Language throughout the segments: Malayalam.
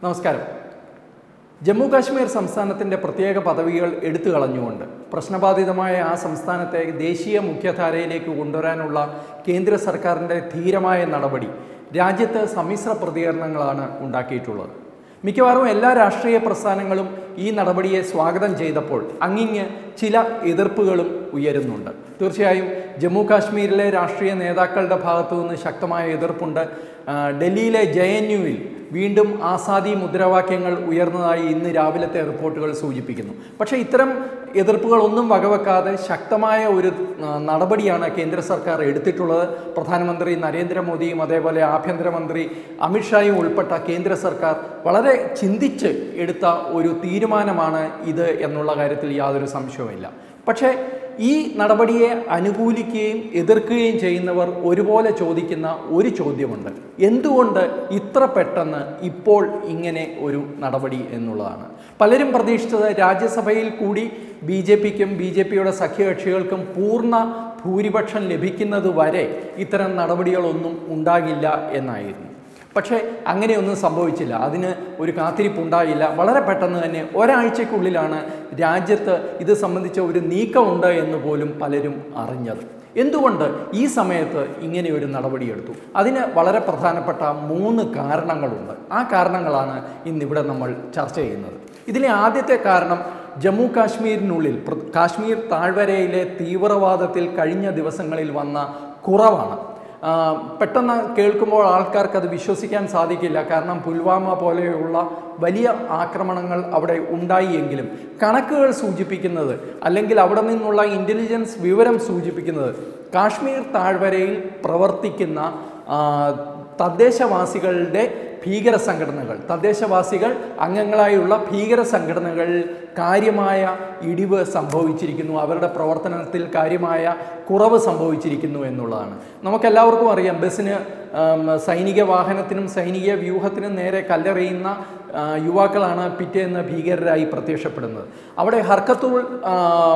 നമസ്കാരം ജമ്മു കാശ്മീർ സംസ്ഥാനത്തിൻ്റെ പ്രത്യേക പദവികൾ എടുത്തു കളഞ്ഞുകൊണ്ട് പ്രശ്നബാധിതമായ ആ സംസ്ഥാനത്തെ ദേശീയ മുഖ്യധാരയിലേക്ക് കൊണ്ടുവരാനുള്ള കേന്ദ്ര സർക്കാരിൻ്റെ ധീരമായ നടപടി രാജ്യത്ത് സമ്മിശ്ര പ്രതികരണങ്ങളാണ് ഉണ്ടാക്കിയിട്ടുള്ളത് മിക്കവാറും എല്ലാ രാഷ്ട്രീയ പ്രസ്ഥാനങ്ങളും ഈ നടപടിയെ സ്വാഗതം ചെയ്തപ്പോൾ അങ്ങിങ്ങ് ചില എതിർപ്പുകളും ഉയരുന്നുണ്ട് തീർച്ചയായും ജമ്മു കാശ്മീരിലെ രാഷ്ട്രീയ നേതാക്കളുടെ ഭാഗത്തു നിന്ന് ശക്തമായ എതിർപ്പുണ്ട് ആ, ഡൽഹിയിലെ ജെ എൻ യുവിൽ വീണ്ടും ആസാദി മുദ്രാവാക്യങ്ങൾ ഉയർന്നതായി ഇന്ന് രാവിലത്തെ റിപ്പോർട്ടുകൾ സൂചിപ്പിക്കുന്നു പക്ഷേ ഇത്തരം എതിർപ്പുകളൊന്നും വകവെക്കാതെ ശക്തമായ ഒരു ആ, നടപടിയാണ് കേന്ദ്ര സർക്കാർ എടുത്തിട്ടുള്ളത് പ്രധാനമന്ത്രി നരേന്ദ്രമോദിയും അതേപോലെ ആഭ്യന്തരമന്ത്രി അമിത്ഷായും ഉൾപ്പെട്ട കേന്ദ്ര സർക്കാർ വളരെ ചിന്തിച്ച് എടുത്ത ഒരു തീരുമാനമാണ് ഇത് എന്നുള്ള കാര്യത്തിൽ യാതൊരു സംശയവുമില്ല പക്ഷേ ഈ നടപടിയെ അനുകൂലിക്കുകയും എതിർക്കുകയും ചെയ്യുന്നവർ ഒരുപോലെ ചോദിക്കുന്ന ഒരു ചോദ്യമുണ്ട് എന്തുകൊണ്ട് ഇത്ര പെട്ടെന്ന് ഇപ്പോൾ ഇങ്ങനെ ഒരു നടപടി എന്നുള്ളതാണ് പലരും പ്രതീക്ഷിച്ചത് രാജ്യസഭയിൽ കൂടി ബി ജെ പിക്കും ബി ജെ പിയുടെ സഖ്യകക്ഷികൾക്കും പൂർണ്ണ ഭൂരിപക്ഷം ലഭിക്കുന്നത് വരെ ഇത്തരം നടപടികളൊന്നും ഉണ്ടാകില്ല എന്നായിരുന്നു പക്ഷേ അങ്ങനെയൊന്നും സംഭവിച്ചില്ല അതിന് ഒരു കാത്തിരിപ്പുണ്ടായില്ല വളരെ പെട്ടെന്ന് തന്നെ ഒരാഴ്ചയ്ക്കുള്ളിലാണ് രാജ്യത്ത് ഇത് സംബന്ധിച്ച ഒരു നീക്കമുണ്ട് എന്ന് പോലും പലരും അറിഞ്ഞത് എന്തുകൊണ്ട് ഈ സമയത്ത് ഇങ്ങനെ ഒരു നടപടിയെടുത്തു അതിന് വളരെ പ്രധാനപ്പെട്ട മൂന്ന് കാരണങ്ങളുണ്ട് ആ കാരണങ്ങളാണ് ഇന്നിവിടെ നമ്മൾ ചർച്ച ചെയ്യുന്നത് ഇതിലെ ആദ്യത്തെ കാരണം ജമ്മു കാശ്മീരിനുള്ളിൽ പ്ര- കാശ്മീർ താഴ്വരയിലെ തീവ്രവാദത്തിൽ കഴിഞ്ഞ ദിവസങ്ങളിൽ വന്ന കുറവാണ് ആ, പെട്ടെന്ന് കേൾക്കുമ്പോൾ ആൾക്കാർക്ക് അത് വിശ്വസിക്കാൻ സാധിക്കില്ല കാരണം പുൽവാമ പോലെയുള്ള വലിയ ആക്രമണങ്ങൾ അവിടെ ഉണ്ടായി എങ്കിലും കണക്കുകൾ സൂചിപ്പിക്കുന്നത് അല്ലെങ്കിൽ അവിടെ നിന്നുള്ള ഇൻ്റലിജൻസ് വിവരം സൂചിപ്പിക്കുന്നത് കാശ്മീർ താഴ്വരയിൽ പ്രവർത്തിക്കുന്ന ആ, തദ്ദേശവാസികളുടെ ഭീകര സംഘടനകൾ തദ്ദേശവാസികൾ അംഗങ്ങളായുള്ള ഭീകര സംഘടനകൾ കാര്യമായ ഇടിവ് സംഭവിച്ചിരിക്കുന്നു അവരുടെ പ്രവർത്തനത്തിൽ കാര്യമായ കുറവ് സംഭവിച്ചിരിക്കുന്നു എന്നുള്ളതാണ് നമുക്കെല്ലാവർക്കും അറിയാം ബസ്സിന് ആം, സൈനിക വാഹനത്തിനും സൈനിക വ്യൂഹത്തിനും നേരെ കല്ലെറിയുന്ന ആ, യുവാക്കളാണ് പിറ്റേന്ന് ഭീകരരായി പ്രത്യക്ഷപ്പെടുന്നത് അവിടെ ഹർക്കത്തുൾ ആ,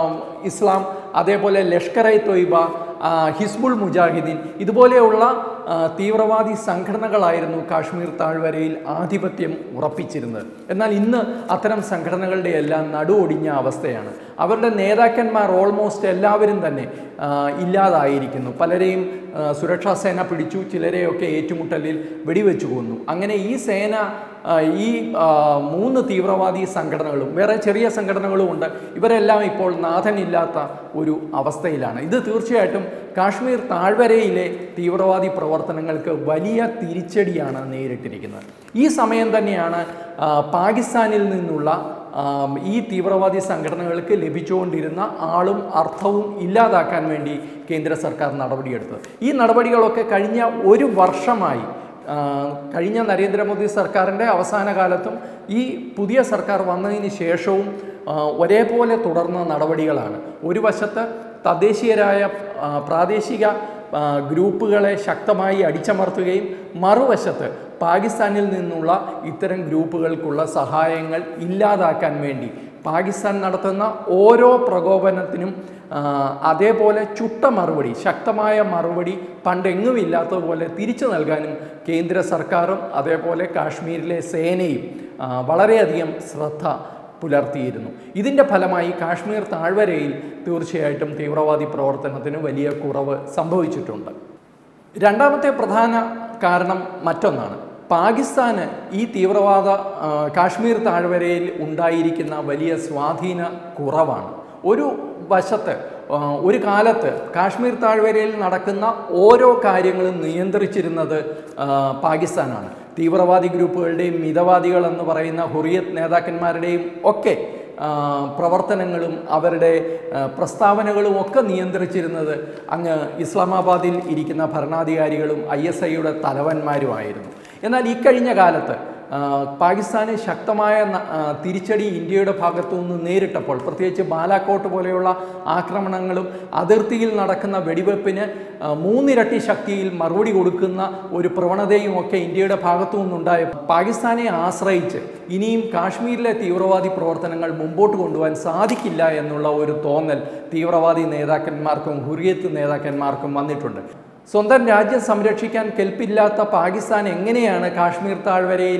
ഇസ്ലാം അതേപോലെ ലഷ്കർ ഇ തൊയ്ബ ആ, ഹിസ്ബുൾ മുജാഹിദീൻ ഇതുപോലെയുള്ള ആ, തീവ്രവാദി സംഘടനകളായിരുന്നു കാശ്മീർ താഴ്വരയിൽ ആധിപത്യം ഉറപ്പിച്ചിരുന്നത് എന്നാൽ ഇന്ന് അത്തരം സംഘടനകളുടെ എല്ലാം നടുവൊടിഞ്ഞ അവസ്ഥയാണ് അവരുടെ നേതാക്കന്മാർ ഓൾമോസ്റ്റ് എല്ലാവരും തന്നെ ആ, ഇല്ലാതായിരിക്കുന്നു പലരെയും ആ, സുരക്ഷാ സേന പിടിച്ചു ചിലരെയൊക്കെ ഏറ്റുമുട്ടലിൽ വെടിവെച്ചു കൊന്നു അങ്ങനെ ഈ സേന ആ, ഈ ആ, മൂന്ന് തീവ്രവാദി സംഘടനകളും വേറെ ചെറിയ സംഘടനകളും ഉണ്ട് ഇവരെല്ലാം ഇപ്പോൾ നാഥനില്ലാത്ത ഒരു അവസ്ഥയിലാണ് ഇത് തീർച്ചയായിട്ടും കാശ്മീർ താഴ്വരയിലെ തീവ്രവാദി പ്രവർത്തനങ്ങൾക്ക് വലിയ തിരിച്ചടിയാണ് നേരിട്ടിരിക്കുന്നത് ഈ സമയം തന്നെയാണ് ആ, പാകിസ്ഥാനിൽ നിന്നുള്ള ആം, ഈ തീവ്രവാദി സംഘടനകൾക്ക് ലഭിച്ചുകൊണ്ടിരുന്ന ആളും അർത്ഥവും ഇല്ലാതാക്കാൻ വേണ്ടി കേന്ദ്ര സർക്കാർ നടപടിയെടുത്തത് ഈ നടപടികളൊക്കെ കഴിഞ്ഞ ഒരു വർഷമായി ആ, കഴിഞ്ഞ നരേന്ദ്രമോദി സർക്കാരിൻ്റെ അവസാന കാലത്തും ഈ പുതിയ സർക്കാർ വന്നതിന് ശേഷവും ആ, ഒരേപോലെ തുടർന്ന നടപടികളാണ് ഒരു വശത്ത് തദ്ദേശീയരായ ആ, പ്രാദേശിക ആ, ഗ്രൂപ്പുകളെ ശക്തമായി അടിച്ചമർത്തുകയും മറുവശത്ത് പാകിസ്ഥാനിൽ നിന്നുള്ള ഇത്തരം ഗ്രൂപ്പുകൾക്കുള്ള സഹായങ്ങൾ ഇല്ലാതാക്കാൻ വേണ്ടി പാകിസ്ഥാൻ നടത്തുന്ന ഓരോ പ്രകോപനത്തിനും ആ, അതേപോലെ ചുട്ട മറുപടി ശക്തമായ മറുപടി പണ്ടെങ്ങും ഇല്ലാത്തതുപോലെ തിരിച്ചു നൽകാനും കേന്ദ്ര സർക്കാരും അതേപോലെ കാശ്മീരിലെ സേനയും ആ, വളരെയധികം ശ്രദ്ധ പുലർത്തിയിരുന്നു ഇതിൻ്റെ ഫലമായി കാശ്മീർ താഴ്വരയിൽ തീർച്ചയായിട്ടും തീവ്രവാദി പ്രവർത്തനത്തിന് വലിയ കുറവ് സംഭവിച്ചിട്ടുണ്ട് രണ്ടാമത്തെ പ്രധാന കാരണം മറ്റൊന്നാണ് പാകിസ്ഥാന് ഈ തീവ്രവാദ ആ, കാശ്മീർ താഴ്വരയിൽ ഉണ്ടായിരിക്കുന്ന വലിയ സ്വാധീന കുറവാണ് ഒരു വശത്ത് ആ, ഒരു കാലത്ത് കാശ്മീർ താഴ്വരയിൽ നടക്കുന്ന ഓരോ കാര്യങ്ങളും നിയന്ത്രിച്ചിരുന്നത് ആ, പാകിസ്ഥാനാണ് തീവ്രവാദി ഗ്രൂപ്പുകളുടെയും മിതവാദികൾ എന്ന് പറയുന്ന ഹുറിയത്ത് നേതാക്കന്മാരുടെയും ഒക്കെ ആ, പ്രവർത്തനങ്ങളും അവരുടെ ആ, പ്രസ്താവനകളും ഒക്കെ നിയന്ത്രിച്ചിരുന്നത് അങ്ങ് ഇസ്ലാമാബാദിൽ ഇരിക്കുന്ന ഭരണാധികാരികളും ഐ എസ് ഐയുടെ തലവന്മാരുമായിരുന്നു എന്നാൽ ഇക്കഴിഞ്ഞ കാലത്ത് ആ, പാകിസ്ഥാന് ശക്തമായ ന- ആ, തിരിച്ചടി ഇന്ത്യയുടെ ഭാഗത്തു നിന്ന് നേരിട്ടപ്പോൾ പ്രത്യേകിച്ച് ബാലാക്കോട്ട് പോലെയുള്ള ആക്രമണങ്ങളും അതിർത്തിയിൽ നടക്കുന്ന വെടിവെപ്പിന് ആ, മൂന്നിരട്ടി ശക്തിയിൽ മറുപടി കൊടുക്കുന്ന ഒരു പ്രവണതയും ഒക്കെ ഇന്ത്യയുടെ ഭാഗത്തു നിന്നുണ്ടായ പാകിസ്ഥാനെ ആശ്രയിച്ച് ഇനിയും കാശ്മീരിലെ തീവ്രവാദി പ്രവർത്തനങ്ങൾ മുമ്പോട്ട് കൊണ്ടുപോകാൻ സാധിക്കില്ല എന്നുള്ള ഒരു തോന്നൽ തീവ്രവാദി നേതാക്കന്മാർക്കും ഹുറിയത്ത് നേതാക്കന്മാർക്കും വന്നിട്ടുണ്ട് സ്വന്തം രാജ്യം സംരക്ഷിക്കാൻ കെൽപ്പില്ലാത്ത പാകിസ്ഥാൻ എങ്ങനെയാണ് കാശ്മീർ താഴ്വരയിലെ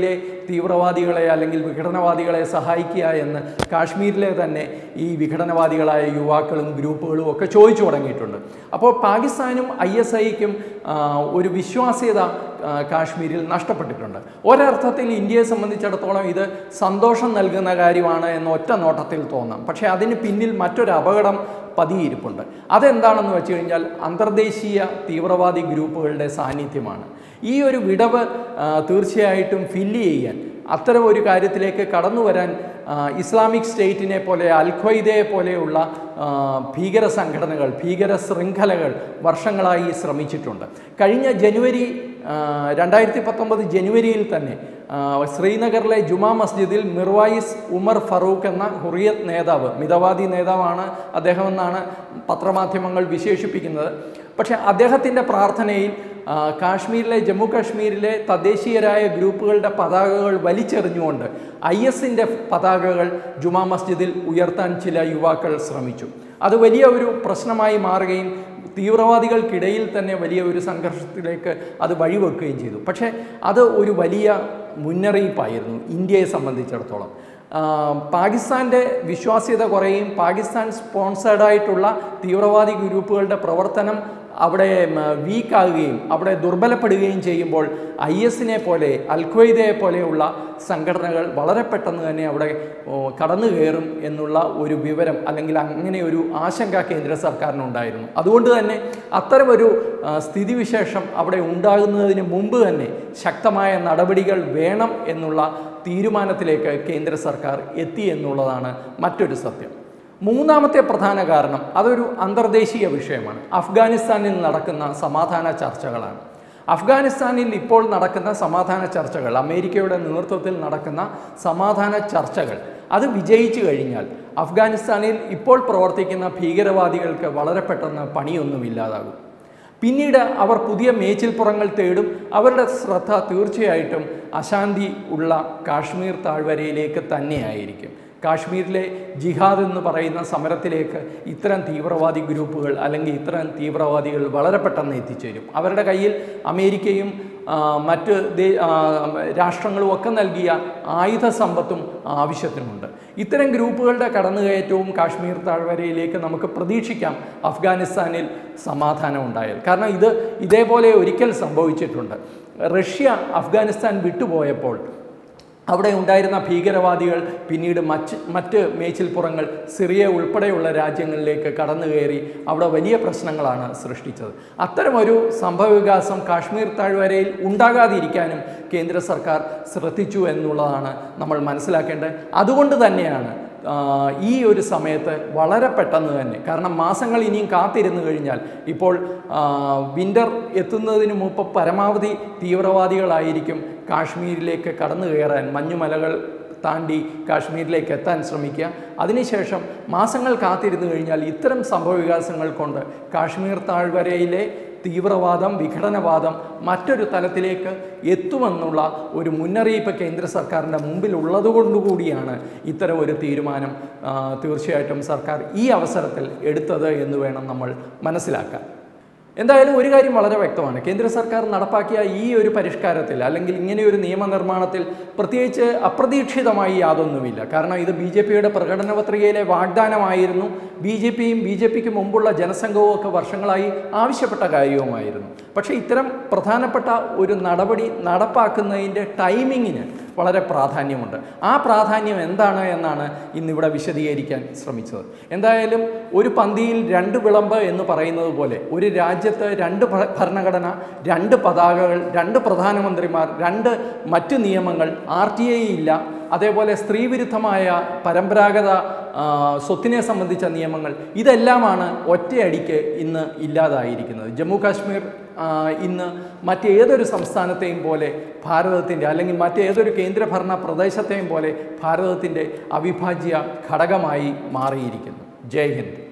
തീവ്രവാദികളെ അല്ലെങ്കിൽ വിഘടനവാദികളെ സഹായിക്കുക എന്ന് കാശ്മീരിലെ തന്നെ ഈ വിഘടനവാദികളായ യുവാക്കളും ഗ്രൂപ്പുകളും ഒക്കെ ചോദിച്ചു തുടങ്ങിയിട്ടുണ്ട് അപ്പോൾ പാകിസ്ഥാനും ഐ എസ് ഐക്കും ഒരു വിശ്വാസ്യത ആ, കാശ്മീരിൽ നഷ്ടപ്പെട്ടിട്ടുണ്ട് ഒരർത്ഥത്തിൽ ഇന്ത്യയെ സംബന്ധിച്ചിടത്തോളം ഇത് സന്തോഷം നൽകുന്ന കാര്യമാണ് എന്ന് ഒറ്റ നോട്ടത്തിൽ തോന്നാം പക്ഷേ അതിന് പിന്നിൽ മറ്റൊരു അപകടം പതിയിരിപ്പുണ്ട് അതെന്താണെന്ന് വെച്ച് കഴിഞ്ഞാൽ അന്തർദേശീയ തീവ്രവാദി ഗ്രൂപ്പുകളുടെ സാന്നിധ്യമാണ് ഈ ഒരു വിടവ് ആ, തീർച്ചയായിട്ടും ഫില്ല് ചെയ്യാൻ അത്തരം ഒരു കാര്യത്തിലേക്ക് കടന്നു വരാൻ ആ, ഇസ്ലാമിക് സ്റ്റേറ്റിനെ പോലെ അൽ ഖ്വയ്ദയെ പോലെയുള്ള ആ, ഭീകര സംഘടനകൾ ഭീകര ശൃംഖലകൾ വർഷങ്ങളായി ശ്രമിച്ചിട്ടുണ്ട് കഴിഞ്ഞ ജനുവരി രണ്ടായിരത്തി പത്തൊമ്പത് ജനുവരിയിൽ തന്നെ ആ, ശ്രീനഗറിലെ ജുമാ മസ്ജിദിൽ മിർവായിസ് ഉമർ ഫറൂഖ് എന്ന ഹുറിയത്ത് നേതാവ് മിതവാദി നേതാവാണ് അദ്ദേഹം എന്നാണ് പത്രമാധ്യമങ്ങൾ വിശേഷിപ്പിക്കുന്നത് പക്ഷേ അദ്ദേഹത്തിൻ്റെ പ്രാർത്ഥനയിൽ ആ, കാശ്മീരിലെ ജമ്മു കാശ്മീരിലെ തദ്ദേശീയരായ ഗ്രൂപ്പുകളുടെ പതാകകൾ വലിച്ചെറിഞ്ഞുകൊണ്ട് ഐ എസിൻ്റെ പതാകകൾ ജുമാ മസ്ജിദിൽ ഉയർത്താൻ ചില യുവാക്കൾ ശ്രമിച്ചു അത് വലിയ ഒരു പ്രശ്നമായി മാറുകയും തീവ്രവാദികൾക്കിടയിൽ തന്നെ വലിയ ഒരു സംഘർഷത്തിലേക്ക് അത് വഴിവെക്കുകയും ചെയ്തു പക്ഷേ അത് ഒരു വലിയ മുന്നറിയിപ്പായിരുന്നു ഇന്ത്യയെ സംബന്ധിച്ചിടത്തോളം ആ, പാകിസ്ഥാൻ്റെ വിശ്വാസ്യത കുറയും പാകിസ്ഥാൻ സ്പോൺസേഡായിട്ടുള്ള തീവ്രവാദി ഗ്രൂപ്പുകളുടെ പ്രവർത്തനം അവിടെ വീക്കാകുകയും അവിടെ ദുർബലപ്പെടുകയും ചെയ്യുമ്പോൾ ഐ എസിനെ പോലെ അൽഖ്വയ്ദയെ പോലെയുള്ള സംഘടനകൾ വളരെ പെട്ടെന്ന് തന്നെ അവിടെ ഓ, കടന്നു കയറും എന്നുള്ള ഒരു വിവരം അല്ലെങ്കിൽ അങ്ങനെ ഒരു ആശങ്ക കേന്ദ്ര സർക്കാരിനുണ്ടായിരുന്നു അതുകൊണ്ട് തന്നെ അത്തരമൊരു ആ, സ്ഥിതിവിശേഷം അവിടെ ഉണ്ടാകുന്നതിന് മുമ്പ് തന്നെ ശക്തമായ നടപടികൾ വേണം എന്നുള്ള തീരുമാനത്തിലേക്ക് കേന്ദ്ര സർക്കാർ എത്തി എന്നുള്ളതാണ് മറ്റൊരു സത്യം മൂന്നാമത്തെ പ്രധാന കാരണം അതൊരു അന്തർദേശീയ വിഷയമാണ് അഫ്ഗാനിസ്ഥാനിൽ നടക്കുന്ന സമാധാന ചർച്ചകളാണ് അഫ്ഗാനിസ്ഥാനിൽ ഇപ്പോൾ നടക്കുന്ന സമാധാന ചർച്ചകൾ അമേരിക്കയുടെ നേതൃത്വത്തിൽ നടക്കുന്ന സമാധാന ചർച്ചകൾ അത് വിജയിച്ചു കഴിഞ്ഞാൽ അഫ്ഗാനിസ്ഥാനിൽ ഇപ്പോൾ പ്രവർത്തിക്കുന്ന ഭീകരവാദികൾക്ക് വളരെ പെട്ടെന്ന് പണിയൊന്നുമില്ലാതാകും പിന്നീട് അവർ പുതിയ മേച്ചിൽപ്പുറങ്ങൾ തേടും അവരുടെ ശ്രദ്ധ തീർച്ചയായിട്ടും അശാന്തി ഉള്ള കാശ്മീർ താഴ്വരയിലേക്ക് തന്നെയായിരിക്കും കാശ്മീരിലെ ജിഹാദ് എന്ന് പറയുന്ന സമരത്തിലേക്ക് ഇത്തരം തീവ്രവാദി ഗ്രൂപ്പുകൾ അല്ലെങ്കിൽ ഇത്തരം തീവ്രവാദികൾ വളരെ പെട്ടെന്ന് എത്തിച്ചേരും അവരുടെ കയ്യിൽ അമേരിക്കയും ആ, മറ്റ് ദേ- ആ, രാഷ്ട്രങ്ങളും ഒക്കെ നൽകിയ ആയുധ സമ്പത്തും ആവശ്യത്തിനുണ്ട് ഇത്തരം ഗ്രൂപ്പുകളുടെ കടന്നുകയറ്റവും കാശ്മീർ താഴ്വരയിലേക്ക് നമുക്ക് പ്രതീക്ഷിക്കാം അഫ്ഗാനിസ്ഥാനിൽ സമാധാനം ഉണ്ടായാൽ കാരണം ഇത് ഇതേപോലെ ഒരിക്കൽ സംഭവിച്ചിട്ടുണ്ട് റഷ്യ അഫ്ഗാനിസ്ഥാൻ വിട്ടുപോയപ്പോൾ അവിടെ ഉണ്ടായിരുന്ന ഭീകരവാദികൾ പിന്നീട് മറ്റ് മറ്റ് മേച്ചിൽപ്പുറങ്ങൾ സിറിയ ഉൾപ്പെടെയുള്ള രാജ്യങ്ങളിലേക്ക് കടന്നു കയറി അവിടെ വലിയ പ്രശ്നങ്ങളാണ് സൃഷ്ടിച്ചത് അത്തരമൊരു സംഭവവികാസം കാശ്മീർ താഴ്വരയിൽ ഉണ്ടാകാതിരിക്കാനും കേന്ദ്ര സർക്കാർ ശ്രദ്ധിച്ചു എന്നുള്ളതാണ് നമ്മൾ മനസ്സിലാക്കേണ്ടത് അതുകൊണ്ട് തന്നെയാണ് ആ, ഈ ഒരു സമയത്ത് വളരെ പെട്ടെന്ന് തന്നെ കാരണം മാസങ്ങൾ ഇനിയും കാത്തിരുന്നു കഴിഞ്ഞാൽ ഇപ്പോൾ വിൻ്റർ എത്തുന്നതിന് മുമ്പ് പരമാവധി തീവ്രവാദികളായിരിക്കും കാശ്മീരിലേക്ക് കടന്നു കയറാൻ മഞ്ഞുമലകൾ താണ്ടി കാശ്മീരിലേക്ക് എത്താൻ ശ്രമിക്കുക അതിനുശേഷം മാസങ്ങൾ കാത്തിരുന്നു കഴിഞ്ഞാൽ ഇത്തരം സംഭവവികാസങ്ങൾ കൊണ്ട് കാശ്മീർ താഴ്വരയിലെ തീവ്രവാദം വിഘടനവാദം മറ്റൊരു തലത്തിലേക്ക് എത്തുമെന്നുള്ള ഒരു മുന്നറിയിപ്പ് കേന്ദ്ര സർക്കാരിൻ്റെ മുമ്പിൽ ഉള്ളതുകൊണ്ടുകൂടിയാണ് ഇത്തരം ഒരു തീരുമാനം ആ, തീർച്ചയായിട്ടും സർക്കാർ ഈ അവസരത്തിൽ എടുത്തത് എന്ന് വേണം നമ്മൾ മനസ്സിലാക്കാൻ എന്തായാലും ഒരു കാര്യം വളരെ വ്യക്തമാണ് കേന്ദ്ര സർക്കാർ നടപ്പാക്കിയ ഈ ഒരു പരിഷ്കാരത്തിൽ അല്ലെങ്കിൽ ഇങ്ങനെ ഒരു നിയമനിർമ്മാണത്തിൽ പ്രത്യേകിച്ച് അപ്രതീക്ഷിതമായി യാതൊന്നുമില്ല കാരണം ഇത് ബി ജെ പിയുടെ പ്രകടന പത്രികയിലെ വാഗ്ദാനമായിരുന്നു ബി ജെ പിയും ബി ജെ പിക്ക് മുമ്പുള്ള ജനസംഘവും ഒക്കെ വർഷങ്ങളായി ആവശ്യപ്പെട്ട കാര്യവുമായിരുന്നു പക്ഷേ ഇത്തരം പ്രധാനപ്പെട്ട ഒരു നടപടി നടപ്പാക്കുന്നതിൻ്റെ ടൈമിങ്ങിന് വളരെ പ്രാധാന്യമുണ്ട് ആ പ്രാധാന്യം എന്താണ് എന്നാണ് ഇന്നിവിടെ വിശദീകരിക്കാൻ ശ്രമിച്ചത് എന്തായാലും ഒരു പന്തിയിൽ രണ്ട് വിളമ്പ് എന്ന് പറയുന്നത് പോലെ ഒരു രാജ്യത്ത് രണ്ട് ഭ- ഭരണഘടന രണ്ട് പതാകകൾ രണ്ട് പ്രധാനമന്ത്രിമാർ രണ്ട് മറ്റ് നിയമങ്ങൾ ആർ ടി ഐ ഇല്ല അതേപോലെ സ്ത്രീവിരുദ്ധമായ പരമ്പരാഗത ആ, സ്വത്തിനെ സംബന്ധിച്ച നിയമങ്ങൾ ഇതെല്ലാമാണ് ഒറ്റയടിക്ക് ഇന്ന് ഇല്ലാതായിരിക്കുന്നത് ജമ്മു കാശ്മീർ ആ, ഇന്ന് മറ്റേതൊരു സംസ്ഥാനത്തെയും പോലെ ഭാരതത്തിൻ്റെ അല്ലെങ്കിൽ മറ്റേതൊരു കേന്ദ്രഭരണ പ്രദേശത്തെയും പോലെ ഭാരതത്തിൻ്റെ അവിഭാജ്യ ഘടകമായി മാറിയിരിക്കുന്നു ജയ് ഹിന്ദ്